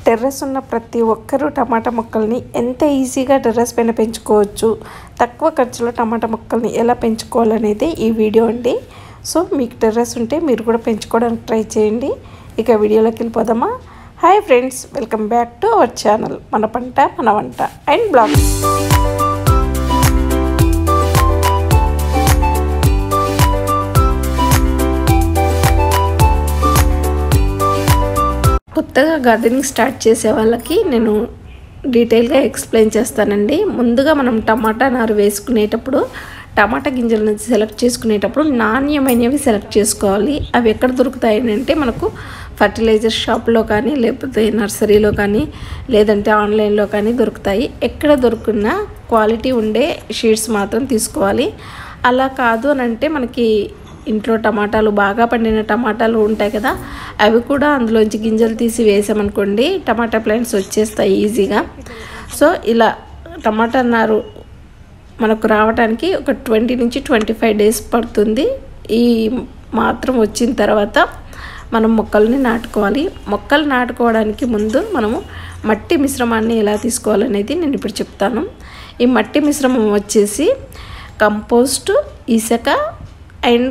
terrace ఉన్న ప్రతి ఒక్కరూ టమాటా మొక్కల్ని ఎంత ఈజీగా టెర్రస్ పైన పెంచుకోవచ్చు తక్కువ ఖర్చులో టమాటా మొక్కల్ని ఎలా పెంచుకోవాలనేది ఈ వీడియో అండి సో మీకు టెర్రస్ ఉంటే మీరు కూడా పెంచుకోవడానికి ట్రై చేయండి ఇక వీడియోలోకి వెళ్ళిపోదామా hi friends welcome back to our channel మన పంట మన వంట అండ్ బ్లాగ్స్ కొత్తగా గార్డెనింగ్ స్టార్ట్ చేసే వాళ్ళకి నేను డీటెయిల్గా ఎక్స్ప్లెయిన్ చేస్తానండి ముందుగా మనం టమాటా నారు వేసుకునేటప్పుడు టమాటా గింజలను సెలెక్ట్ చేసుకునేటప్పుడు నాణ్యమైనవి సెలెక్ట్ చేసుకోవాలి అవి ఎక్కడ దొరుకుతాయి అంటే మనకు ఫర్టిలైజర్ షాప్లో కానీ లేకపోతే నర్సరీలో కానీ లేదంటే ఆన్లైన్లో కానీ దొరుకుతాయి ఎక్కడ దొరుకున్నా క్వాలిటీ ఉండే షీట్స్ మాత్రం తీసుకోవాలి అలా కాదు అని అంటే మనకి ఇంట్లో టమాటాలు బాగా పండిన టమాటాలు ఉంటాయి కదా అవి కూడా అందులోంచి గింజలు తీసి వేసామనుకోండి టమాటా ప్లాంట్స్ వచ్చేస్తాయి ఈజీగా సో ఇలా టమాటా నారు మనకు రావడానికి ఒక ట్వంటీ నుంచి ట్వంటీ ఫైవ్ డేస్ పడుతుంది ఈ మాత్రం వచ్చిన తర్వాత మనం మొక్కల్ని నాటుకోవాలి మొక్కలు నాటుకోవడానికి ముందు మనము మట్టి మిశ్రమాన్ని ఎలా తీసుకోవాలనేది నేను ఇప్పుడు చెప్తాను ఈ మట్టి మిశ్రమం వచ్చేసి కంపోస్ట్ ఇసుక అండ్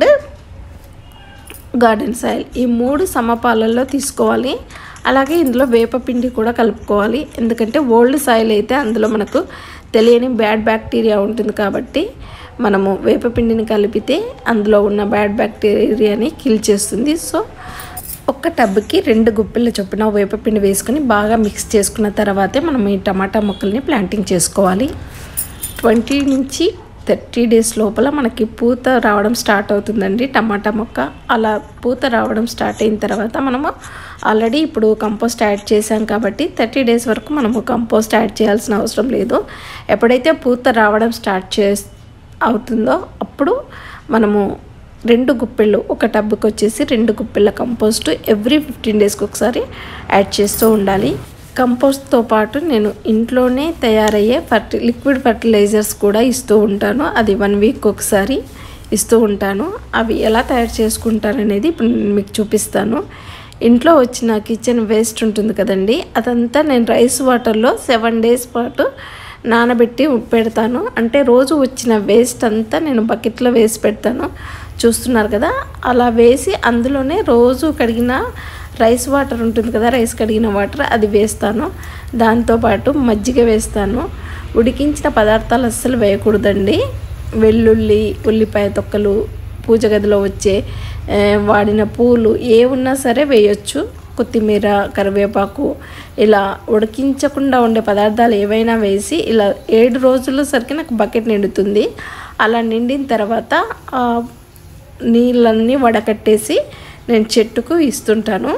గార్డెన్ సాయిల్ ఈ మూడు సమపాలల్లో తీసుకోవాలి అలాగే ఇందులో వేపపిండి కూడా కలుపుకోవాలి ఎందుకంటే ఓల్డ్ సాయిల్ అయితే అందులో మనకు తెలియని బ్యాడ్ బ్యాక్టీరియా ఉంటుంది కాబట్టి మనము వేపపిండిని కలిపితే అందులో ఉన్న బ్యాడ్ బ్యాక్టీరియాని కిల్ చేస్తుంది సో ఒక్క టబ్కి రెండు గుప్పిళ్ళ చొప్పున వేపపిండి వేసుకొని బాగా మిక్స్ చేసుకున్న తర్వాతే మనం ఈ టమాటా మొక్కల్ని ప్లాంటింగ్ చేసుకోవాలి ట్వంటీ నుంచి థర్టీ డేస్ లోపల మనకి పూత రావడం స్టార్ట్ అవుతుందండి టమాటా మొక్క అలా పూత రావడం స్టార్ట్ అయిన తర్వాత మనము ఆల్రెడీ ఇప్పుడు కంపోస్ట్ యాడ్ చేసాం కాబట్టి థర్టీ డేస్ వరకు మనము కంపోస్ట్ యాడ్ చేయాల్సిన అవసరం లేదు ఎప్పుడైతే పూత రావడం స్టార్ట్ చే అవుతుందో అప్పుడు మనము రెండు గుప్పెళ్ళు ఒక టబ్కి వచ్చేసి రెండు గుప్పెళ్ళ కంపోస్ట్ ఎవ్రీ ఫిఫ్టీన్ డేస్కి ఒకసారి యాడ్ చేస్తూ ఉండాలి కంపోస్ట్తో పాటు నేను ఇంట్లోనే తయారయ్యే ఫర్టి లిక్విడ్ ఫర్టిలైజర్స్ కూడా ఇస్తూ ఉంటాను అది వన్ వీక్ ఒకసారి ఇస్తూ ఉంటాను అవి ఎలా తయారు చేసుకుంటాను అనేది ఇప్పుడు నేను మీకు చూపిస్తాను ఇంట్లో వచ్చిన కిచెన్ వేస్ట్ ఉంటుంది కదండి అదంతా నేను రైస్ వాటర్లో సెవెన్ డేస్ పాటు నానబెట్టి పెడతాను అంటే రోజు వచ్చిన వేస్ట్ అంతా నేను బకెట్లో వేసి పెడతాను చూస్తున్నారు కదా అలా వేసి అందులోనే రోజు కడిగిన రైస్ వాటర్ ఉంటుంది కదా రైస్ కడిగిన వాటర్ అది వేస్తాను దాంతోపాటు మజ్జిగ వేస్తాను ఉడికించిన పదార్థాలు అస్సలు వేయకూడదండి వెల్లుల్లి ఉల్లిపాయ తొక్కలు పూజ గదిలో వచ్చే వాడిన పూలు ఏ ఉన్నా సరే వేయొచ్చు కొత్తిమీర కరివేపాకు ఇలా ఉడికించకుండా ఉండే పదార్థాలు ఏవైనా వేసి ఇలా ఏడు రోజుల సరికి నాకు బకెట్ నిండుతుంది అలా నిండిన తర్వాత నీళ్ళన్నీ వడకట్టేసి నేను చెట్టుకు ఇస్తుంటాను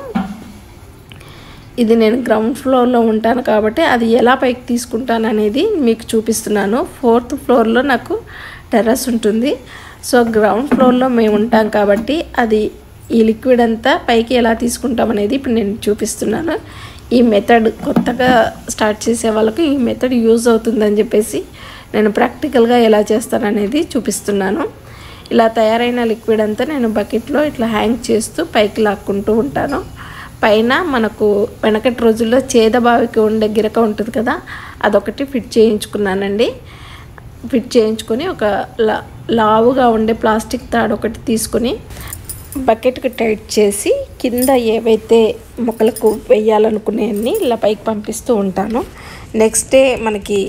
ఇది నేను గ్రౌండ్ ఫ్లోర్లో ఉంటాను కాబట్టి అది ఎలా పైకి తీసుకుంటాను అనేది మీకు చూపిస్తున్నాను ఫోర్త్ ఫ్లోర్లో నాకు టెర్రస్ ఉంటుంది సో గ్రౌండ్ ఫ్లోర్లో మేము ఉంటాం కాబట్టి అది ఈ లిక్విడ్ అంతా పైకి ఎలా తీసుకుంటాం అనేది ఇప్పుడు నేను చూపిస్తున్నాను ఈ మెథడ్ కొత్తగా స్టార్ట్ చేసే వాళ్ళకి ఈ మెథడ్ యూజ్ అవుతుందని చెప్పేసి నేను ప్రాక్టికల్గా ఎలా చేస్తాననేది చూపిస్తున్నాను ఇలా తయారైన లిక్విడ్ అంతా నేను బకెట్లో ఇట్లా హ్యాంగ్ చేస్తూ పైకి లాక్కుంటూ ఉంటాను పైన మనకు వెనకటి రోజుల్లో చేదబావికి ఉండే గిరక ఉంటుంది కదా అదొకటి ఫిట్ చేయించుకున్నానండి ఫిట్ చేయించుకొని ఒక లా లావుగా ఉండే ప్లాస్టిక్ తాడు ఒకటి తీసుకొని బకెట్కి టైట్ చేసి కింద ఏవైతే మొక్కలకు వేయాలనుకునేవన్నీ ఇలా పైకి పంపిస్తూ ఉంటాను నెక్స్ట్ డే మనకి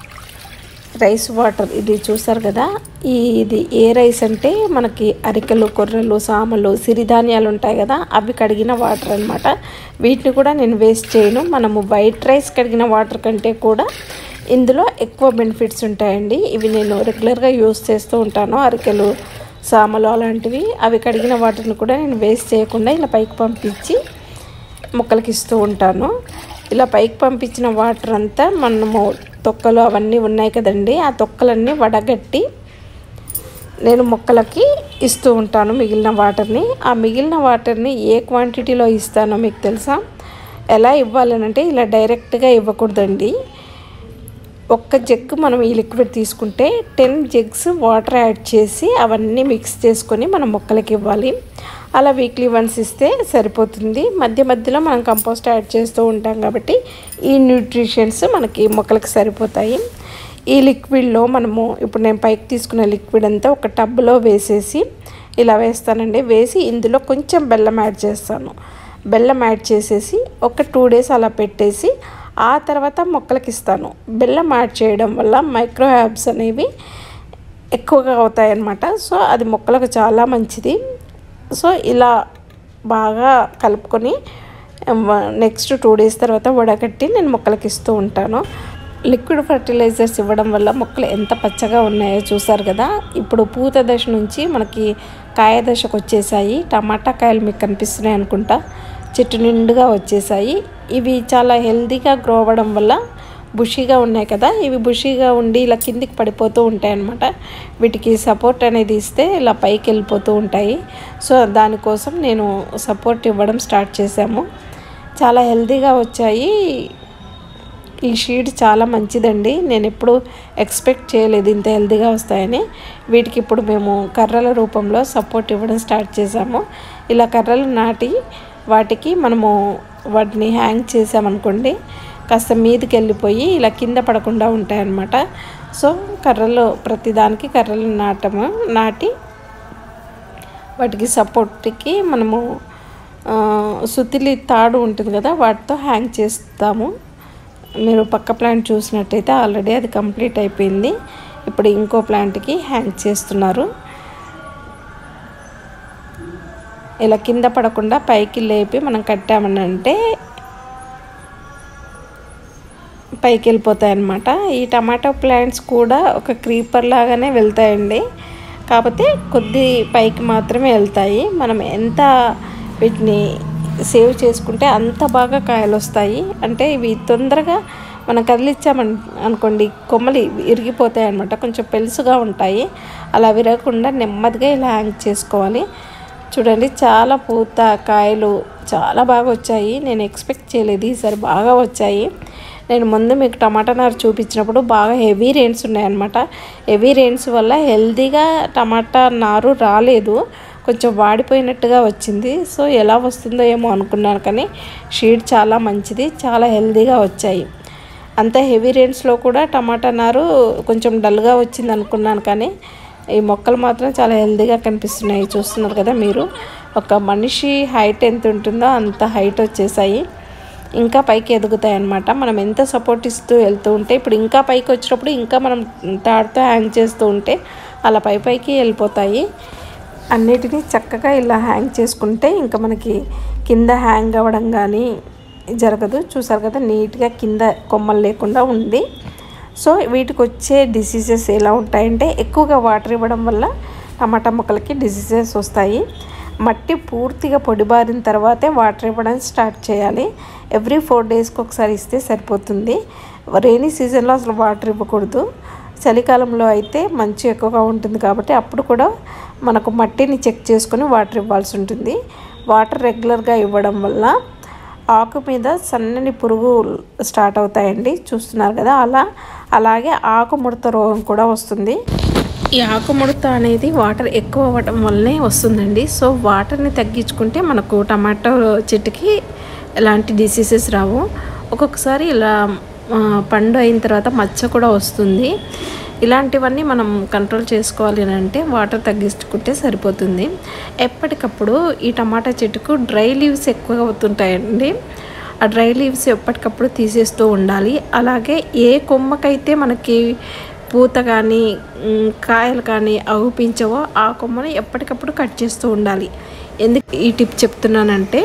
రైస్ వాటర్ ఇది చూసారు కదా ఈ ఇది ఏ రైస్ అంటే మనకి అరికెలు కొర్రలు సామలు సిరిధాన్యాలు ఉంటాయి కదా అవి కడిగిన వాటర్ అనమాట వీటిని కూడా నేను వేస్ట్ చేయను మనము వైట్ రైస్ కడిగిన వాటర్ కంటే కూడా ఇందులో ఎక్కువ బెనిఫిట్స్ ఉంటాయండి ఇవి నేను రెగ్యులర్గా యూస్ చేస్తూ ఉంటాను అరికెలు సామలు అలాంటివి అవి కడిగిన వాటర్ని కూడా నేను వేస్ట్ చేయకుండా ఇలా పైకి పంపించి మొక్కలకి ఇస్తూ ఉంటాను ఇలా పైకి పంపించిన వాటర్ అంతా మనము తొక్కలు అవన్నీ ఉన్నాయి కదండి ఆ తొక్కలన్నీ వడగట్టి నేను మొక్కలకి ఇస్తూ ఉంటాను మిగిలిన వాటర్ని ఆ మిగిలిన వాటర్ని ఏ క్వాంటిటీలో ఇస్తానో మీకు తెలుసా ఎలా ఇవ్వాలనంటే ఇలా డైరెక్ట్గా ఇవ్వకూడదండి ఒక్క జగ్ మనం ఈ లిక్విడ్ తీసుకుంటే టెన్ జగ్స్ వాటర్ యాడ్ చేసి అవన్నీ మిక్స్ చేసుకొని మనం మొక్కలకి ఇవ్వాలి అలా వీక్లీ వన్స్ ఇస్తే సరిపోతుంది మధ్య మధ్యలో మనం కంపోస్ట్ యాడ్ చేస్తూ ఉంటాం కాబట్టి ఈ న్యూట్రిషన్స్ మనకి మొక్కలకి సరిపోతాయి ఈ లిక్విడ్లో మనము ఇప్పుడు నేను పైకి తీసుకున్న లిక్విడ్ అంతా ఒక టబ్లో వేసేసి ఇలా వేస్తానండి వేసి ఇందులో కొంచెం బెల్లం యాడ్ చేస్తాను బెల్లం యాడ్ చేసేసి ఒక టూ డేస్ అలా పెట్టేసి ఆ తర్వాత మొక్కలకి ఇస్తాను బెల్లం యాడ్ చేయడం వల్ల మైక్రో హ్యాబ్స్ అనేవి ఎక్కువగా అవుతాయి అన్నమాట సో అది మొక్కలకు చాలా మంచిది సో ఇలా బాగా కలుపుకొని నెక్స్ట్ టూ డేస్ తర్వాత వడగట్టి నేను మొక్కలకి ఇస్తూ ఉంటాను లిక్విడ్ ఫర్టిలైజర్స్ ఇవ్వడం వల్ల మొక్కలు ఎంత పచ్చగా ఉన్నాయో చూసారు కదా ఇప్పుడు పూత దశ నుంచి మనకి కాయ దశకు వచ్చేసాయి టమాటా కాయలు మీకు కనిపిస్తున్నాయి అనుకుంటా చెట్టు నిండుగా వచ్చేసాయి ఇవి చాలా హెల్తీగా గ్రో అవ్వడం వల్ల బుషీగా ఉన్నాయి కదా ఇవి బుషీగా ఉండి ఇలా కిందికి పడిపోతూ ఉంటాయి అన్నమాట వీటికి సపోర్ట్ అనేది ఇస్తే ఇలా పైకి వెళ్ళిపోతూ ఉంటాయి సో దానికోసం నేను సపోర్ట్ ఇవ్వడం స్టార్ట్ చేశాము చాలా హెల్తీగా వచ్చాయి ఈ షీట్ చాలా మంచిదండి నేను ఎప్పుడు ఎక్స్పెక్ట్ చేయలేదు ఇంత హెల్తీగా వస్తాయని వీటికి ఇప్పుడు మేము కర్రల రూపంలో సపోర్ట్ ఇవ్వడం స్టార్ట్ చేసాము ఇలా కర్రలు నాటి వాటికి మనము వాటిని హ్యాంగ్ చేసామనుకోండి కాస్త మీదకి వెళ్ళిపోయి ఇలా కింద పడకుండా ఉంటాయన్నమాట సో కర్రలు ప్రతిదానికి కర్రలు నాటము నాటి వాటికి సపోర్ట్కి మనము ఆ, సుతిలి తాడు ఉంటుంది కదా వాటితో హ్యాంగ్ చేస్తాము మీరు పక్క ప్లాంట్ చూసినట్టయితే ఆల్రెడీ అది కంప్లీట్ అయిపోయింది ఇప్పుడు ఇంకో ప్లాంట్కి హ్యాంగ్ చేస్తున్నారు ఇలా కింద పడకుండా పైకి లేపి మనం కట్టామని అంటే పైకి వెళ్ళిపోతాయి అన్నమాట ఈ టమాటో ప్లాంట్స్ కూడా ఒక క్రీపర్ లాగానే వెళ్తాయండి కాకపోతే కొద్ది పైకి మాత్రమే వెళ్తాయి మనం ఎంత వీటిని సేవ్ చేసుకుంటే అంత బాగా కాయలు వస్తాయి అంటే ఇవి తొందరగా మనం కదిలిచ్చామన్ అనుకోండి కొమ్మలు ఇరిగిపోతాయి అనమాట కొంచెం పెలుసుగా ఉంటాయి అలా విరగకుండా నెమ్మదిగా ఇలా హ్యాంగ్ చేసుకోవాలి చూడండి చాలా పూత కాయలు చాలా బాగా వచ్చాయి నేను ఎక్స్పెక్ట్ చేయలేదు ఈసారి బాగా వచ్చాయి నేను ముందు మీకు టమాటా నారు చూపించినప్పుడు బాగా హెవీ రెయిన్స్ ఉన్నాయన్నమాట హెవీ రెయిన్స్ వల్ల హెల్తీగా టమాటా నారు రాలేదు కొంచెం వాడిపోయినట్టుగా వచ్చింది సో ఎలా వస్తుందో ఏమో అనుకున్నాను కానీ షీడ్ చాలా మంచిది చాలా హెల్తీగా వచ్చాయి అంత హెవీ రెయిన్స్లో కూడా టమాటా నారు కొంచెం డల్గా వచ్చింది అనుకున్నాను కానీ ఈ మొక్కలు మాత్రం చాలా హెల్తీగా కనిపిస్తున్నాయి చూస్తున్నారు కదా మీరు ఒక మనిషి హైట్ ఎంత ఉంటుందో అంత హైట్ వచ్చేసాయి ఇంకా పైకి ఎదుగుతాయి అన్నమాట మనం ఎంత సపోర్ట్ ఇస్తూ వెళ్తూ ఉంటే ఇప్పుడు ఇంకా పైకి వచ్చినప్పుడు ఇంకా మనం తాడుతో హ్యాంగ్ చేస్తూ ఉంటే అలా పై పైకి వెళ్ళిపోతాయి అన్నిటినీ చక్కగా ఇలా హ్యాంగ్ చేసుకుంటే ఇంకా మనకి కింద హ్యాంగ్ అవ్వడం కానీ జరగదు చూసారు కదా నీట్గా కింద కొమ్మలు లేకుండా ఉంది సో వీటికి వచ్చే డిసీజెస్ ఎలా ఉంటాయంటే ఎక్కువగా వాటర్ ఇవ్వడం వల్ల టమాటా మొక్కలకి డిసీజెస్ వస్తాయి మట్టి పూర్తిగా పొడిబారిన తర్వాతే వాటర్ ఇవ్వడం స్టార్ట్ చేయాలి ఎవ్రీ ఫోర్ డేస్కి ఒకసారి ఇస్తే సరిపోతుంది రైనీ సీజన్లో అసలు వాటర్ ఇవ్వకూడదు చలికాలంలో అయితే మంచు ఎక్కువగా ఉంటుంది కాబట్టి అప్పుడు కూడా మనకు మట్టిని చెక్ చేసుకొని వాటర్ ఇవ్వాల్సి ఉంటుంది వాటర్ రెగ్యులర్గా ఇవ్వడం వల్ల ఆకు మీద సన్నని పురుగు స్టార్ట్ అవుతాయండి చూస్తున్నారు కదా అలా అలాగే ఆకు ముడత రోగం కూడా వస్తుంది ఈ ఆకుముడత అనేది వాటర్ ఎక్కువ అవ్వడం వల్లనే వస్తుందండి సో వాటర్ని తగ్గించుకుంటే మనకు టమాటో చెట్టుకి ఎలాంటి డిసీజెస్ రావు ఒక్కొక్కసారి ఇలా ఆ, పండు అయిన తర్వాత మచ్చ కూడా వస్తుంది ఇలాంటివన్నీ మనం కంట్రోల్ చేసుకోవాలి అని అంటే వాటర్ తగ్గించుకుంటే సరిపోతుంది ఎప్పటికప్పుడు ఈ టమాటా చెట్టుకు డ్రై లీవ్స్ ఎక్కువగా అవుతుంటాయండి ఆ డ్రై లీవ్స్ ఎప్పటికప్పుడు తీసేస్తూ ఉండాలి అలాగే ఏ కొమ్మకైతే మనకి పూత కానీ మ్, కాయలు కానీ అగుపించవో ఆ కొమ్మని ఎప్పటికప్పుడు కట్ చేస్తూ ఉండాలి ఎందుకు ఈ టిప్ చెప్తున్నానంటే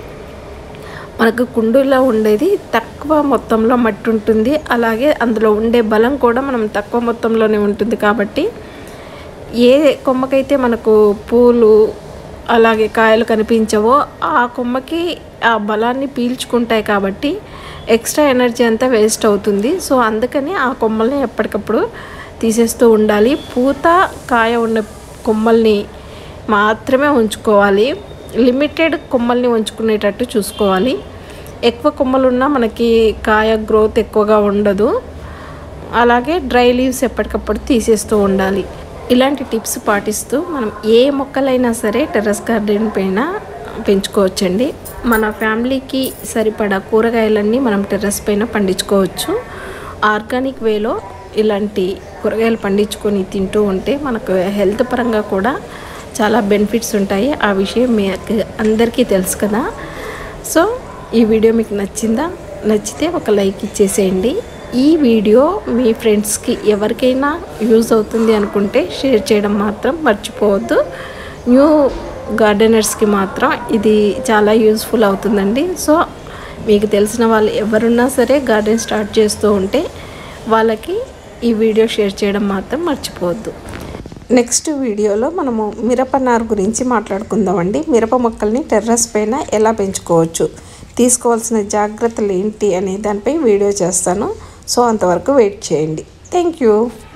మనకు కుండీలో ఉండేది తక్కువ మొత్తంలో మట్టి ఉంటుంది అలాగే అందులో ఉండే బలం కూడా మనం తక్కువ మొత్తంలోనే ఉంటుంది కాబట్టి ఏ కొమ్మకైతే మనకు పూలు అలాగే కాయలు కనిపించవో ఆ కొమ్మకి ఆ బలాన్ని పీల్చుకుంటాయి కాబట్టి ఎక్స్ట్రా ఎనర్జీ అంతా వేస్ట్ అవుతుంది సో అందుకని ఆ కొమ్మల్ని ఎప్పటికప్పుడు తీసేస్తూ ఉండాలి పూత కాయ ఉన్న కొమ్మల్ని మాత్రమే ఉంచుకోవాలి లిమిటెడ్ కొమ్మల్ని ఉంచుకునేటట్టు చూసుకోవాలి ఎక్కువ కొమ్మలు ఉన్నా మనకి కాయ గ్రోత్ ఎక్కువగా ఉండదు అలాగే డ్రై లీవ్స్ ఎప్పటికప్పుడు తీసేస్తూ ఉండాలి ఇలాంటి టిప్స్ పాటిస్తూ మనం ఏ మొక్కలైనా సరే టెర్రస్ గార్డెన్ పైన పెంచుకోవచ్చండి మన ఫ్యామిలీకి సరిపడా కూరగాయలన్నీ మనం టెర్రస్ పైన పండించుకోవచ్చు ఆర్గానిక్ వేలో ఇలాంటి కూరగాయలు పండించుకొని తింటూ ఉంటే మనకు హెల్త్ పరంగా కూడా చాలా బెనిఫిట్స్ ఉంటాయి ఆ విషయం మీకు అందరికీ తెలుసు కదా సో ఈ వీడియో మీకు నచ్చిందా నచ్చితే ఒక లైక్ ఇచ్చేసేయండి ఈ వీడియో మీ ఫ్రెండ్స్కి ఎవరికైనా యూజ్ అవుతుంది అనుకుంటే షేర్ చేయడం మాత్రం మర్చిపోవద్దు న్యూ గార్డెనర్స్కి మాత్రం ఇది చాలా యూస్ఫుల్ అవుతుందండి సో మీకు తెలిసిన వాళ్ళు ఎవరున్నా సరే గార్డెన్ స్టార్ట్ చేస్తూ ఉంటే వాళ్ళకి ఈ వీడియో షేర్ చేయడం మాత్రం మర్చిపోవద్దు నెక్స్ట్ వీడియోలో మనము మిరప నారు గురించి మాట్లాడుకుందామండి మిరప మొక్కల్ని టెర్రస్ పైన ఎలా పెంచుకోవచ్చు తీసుకోవాల్సిన జాగ్రత్తలు ఏంటి అనే దానిపై వీడియో చేస్తాను సో అంతవరకు వెయిట్ చేయండి థ్యాంక్ యూ